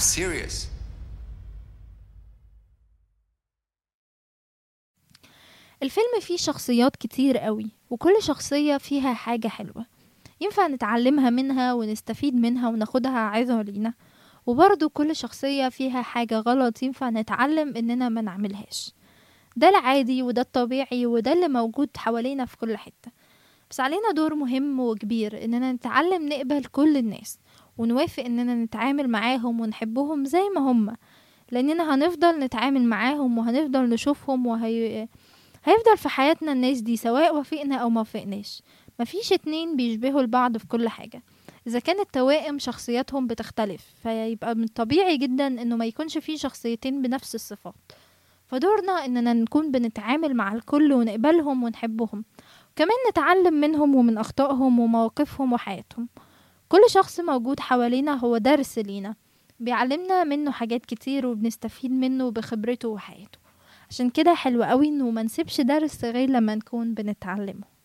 serious. الفيلم فيه شخصيات كتير قوي وكل شخصية فيها حاجة حلوة ينفع نتعلمها منها ونستفيد منها وناخدها عظة لينا وبرضه كل شخصية فيها حاجة غلط ينفع نتعلم إننا ما نعملهاش ده العادي وده الطبيعي وده اللي موجود حوالينا في كل حتة بس علينا دور مهم وكبير إننا نتعلم نقبل كل الناس ونوافق إننا نتعامل معاهم ونحبهم زي ما هم لأننا هنفضل نتعامل معاهم وهنفضل نشوفهم وهي هيفضل في حياتنا الناس دي سواء وافقنا أو ما وافقناش مفيش اتنين بيشبهوا البعض في كل حاجة إذا كانت توائم شخصياتهم بتختلف فيبقى من الطبيعي جدا إنه ما يكونش فيه شخصيتين بنفس الصفات فدورنا إننا نكون بنتعامل مع الكل ونقبلهم ونحبهم كمان نتعلم منهم ومن أخطائهم ومواقفهم وحياتهم كل شخص موجود حوالينا هو درس لينا بيعلمنا منه حاجات كتير وبنستفيد منه بخبرته وحياته عشان كده حلو قوي انه منسيبش درس غير لما نكون بنتعلمه